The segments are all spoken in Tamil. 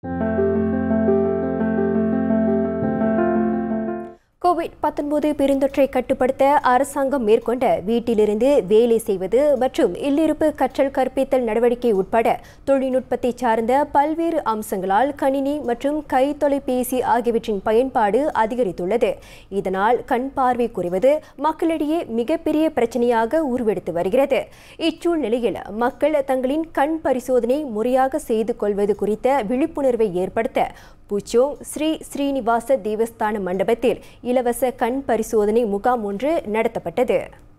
கோவிட் பத்தொன்பது பெருந்தொற்றை கட்டுப்படுத்த அரசாங்கம் மேற்கொண்ட வீட்டிலிருந்து வேலை செய்வது மற்றும் இல்லிருப்பு கற்றல் கற்பித்தல் நடவடிக்கை உட்பட தொழில்நுட்பத்தை சார்ந்த பல்வேறு அம்சங்களால் கணினி மற்றும் கை தொலைபேசி ஆகியவற்றின் பயன்பாடு அதிகரித்துள்ளது இதனால் கண் பார்வை குறைவது மக்களிடையே மிகப்பெரிய பிரச்சனையாக உருவெடுத்து வருகிறது இச்சூழ்நிலையில் மக்கள் தங்களின் கண் பரிசோதனை முறையாக செய்து கொள்வது குறித்த விழிப்புணர்வை ஏற்படுத்த பூச்சோங் ஸ்ரீ ஸ்ரீனிவாச தேவஸ்தான மண்டபத்தில் இலவச கண் பரிசோதனை முகாம் ஒன்று நடத்தப்பட்டது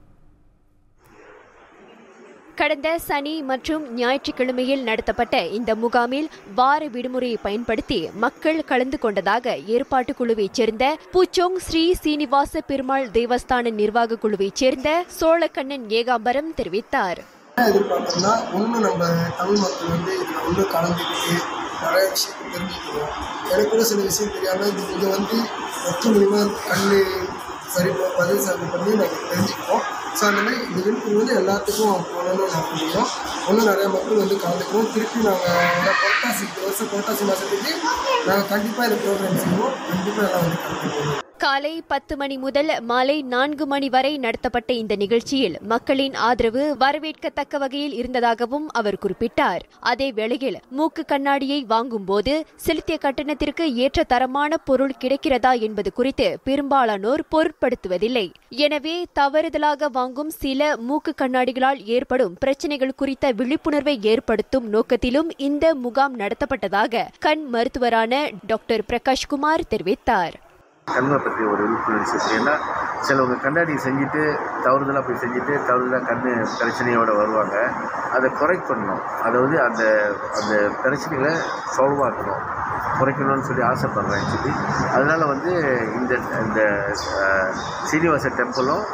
கடந்த சனி மற்றும் ஞாயிற்றுக்கிழமையில் நடத்தப்பட்ட இந்த முகாமில் வார விடுமுறையை பயன்படுத்தி மக்கள் கலந்து கொண்டதாக ஏற்பாட்டு குழுவைச் சேர்ந்த பூச்சோங் ஸ்ரீ சீனிவாச பெருமாள் தேவஸ்தான நிர்வாக குழுவைச் சேர்ந்த சோழக்கண்ணன் ஏகாம்பரம் தெரிவித்தார் என்ன எதிர்பார்த்தோம்னா ஒன்று நம்ம தமிழ் மக்கள் வந்து இதில் ஒன்று கலந்துக்கிட்டு நிறைய விஷயத்தை தெரிஞ்சுக்கணும் எனக்கு கூட சில விஷயம் தெரியாமல் இது இங்கே வந்து ஒத்து மூலிமா கண் சரி ப- பதில் சரி பண்ணி நாங்கள் தெரிஞ்சுக்கிறோம் ஸோ அந்த மாதிரி இந்த விழிப்புணர்வு வந்து எல்லாத்துக்கும் போகணும்னு நான் முடியும் இன்னும் நிறைய மக்கள் வந்து கலந்துக்கிறோம் திருப்பி நாங்கள் வர புரட்டாசி இந்த வருஷம் புரட்டாசி மாதத்துக்கு நாங்கள் கண்டிப்பாக இந்த ப்ரோக்ராம் செய்வோம் கண்டிப்பாக எல்லாம் வந்து கலந்துக்குவோம் காலை பத்து மணி முதல் மாலை நான்கு மணி வரை நடத்தப்பட்ட இந்த நிகழ்ச்சியில் மக்களின் ஆதரவு வரவேற்கத்தக்க வகையில் இருந்ததாகவும் அவர் குறிப்பிட்டார் அதே வேளையில் மூக்கு கண்ணாடியை வாங்கும்போது செலுத்திய கட்டணத்திற்கு ஏற்ற தரமான பொருள் கிடைக்கிறதா என்பது குறித்து பெரும்பாலானோர் பொருட்படுத்துவதில்லை எனவே தவறுதலாக வாங்கும் சில மூக்கு கண்ணாடிகளால் ஏற்படும் பிரச்சனைகள் குறித்த விழிப்புணர்வை ஏற்படுத்தும் நோக்கத்திலும் இந்த முகாம் நடத்தப்பட்டதாக கண் மருத்துவரான டாக்டர் பிரகாஷ்குமார் தெரிவித்தார் கண்ணை பற்றி ஒரு விழிப்புணர்வு இருக்கு ஏன்னா சிலவங்க கண்ணாடி செஞ்சுட்டு தவறுதலாக போய் செஞ்சுட்டு தவறுதலாக கண் பிரச்சனையோட வருவாங்க அதை குறைக் பண்ணணும் அதாவது அந்த அந்த பிரச்சனைகளை சால்வ் ஆக்கணும் குறைக்கணும்னு சொல்லி ஆசைப்பட்றேன் ஆக்சுவலி அதனால் வந்து இந்த இந்த அஹ், சீனிவாச டெம்பிளும்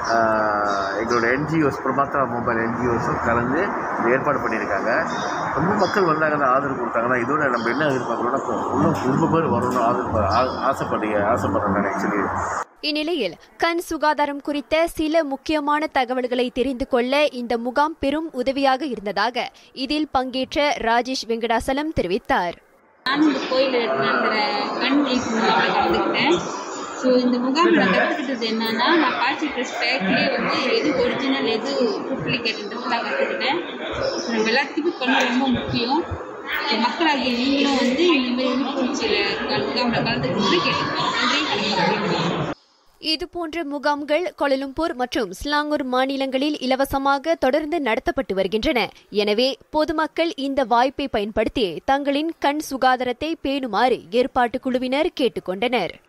ஆஹ், எங்களோட என்ஜிஓஸ் பிரமாத்தா மொபைல் என்ஜிஓஸும் கலந்து இந்த ஏற்பாடு பண்ணியிருக்காங்க ரொம்ப மக்கள் வந்தாங்கன்னா ஆதரவு கொடுத்தாங்கன்னா இதோட நம்ம என்ன எதிர்பார்க்குறோம்னா இப்போ இன்னும் ரொம்ப பேர் வரணும் ஆதரவு ஆ- ஆசைப்படுறீங்க ஆசைப்படுறேன் நான் ஆக்சுவலி இந்நிலையில் கண் சுகாதாரம் குறித்த சில முக்கியமான தகவல்களை தெரிந்து கொள்ள இந்த முகாம் பெரும் உதவியாக இருந்ததாக இதில் பங்கேற்ற ராஜேஷ் வெங்கடாசலம் தெரிவித்தார் நானும் இந்த கோயிலில் நடத்துகிற கண் விழிப்புணர்வில் கலந்துக்கிட்டேன் ஸோ இந்த முகாமில் நான் கற்றுக்கிட்டது என்னன்னா நான் காய்ச்சி ஸ்பேக்லேயே வந்து எது ஒரிஜினல் எது டூப்ளிகேட்ன்றது நான் கற்றுக்கிட்டேன் நம்ம எல்லாத்துக்கும் கண் ரொம்ப முக்கியம் So, மக்களாகிய நீங்களும் வந்து இந்தமாரி விழிப்புணர்ச்சியில் முகாமில் கலந்துக்கணும்னு கேட்டுக்கிறேன் நன்றி வணக்கம் இதுபோன்ற முகாம்கள் கோலலும்பூர் மற்றும் ஸ்லாங்கூர் மாநிலங்களில் இலவசமாக தொடர்ந்து நடத்தப்பட்டு வருகின்றன எனவே பொதுமக்கள் இந்த வாய்ப்பை பயன்படுத்தி தங்களின் கண் சுகாதாரத்தை பேணுமாறு ஏற்பாட்டு குழுவினர் கேட்டுக்கொண்டனர்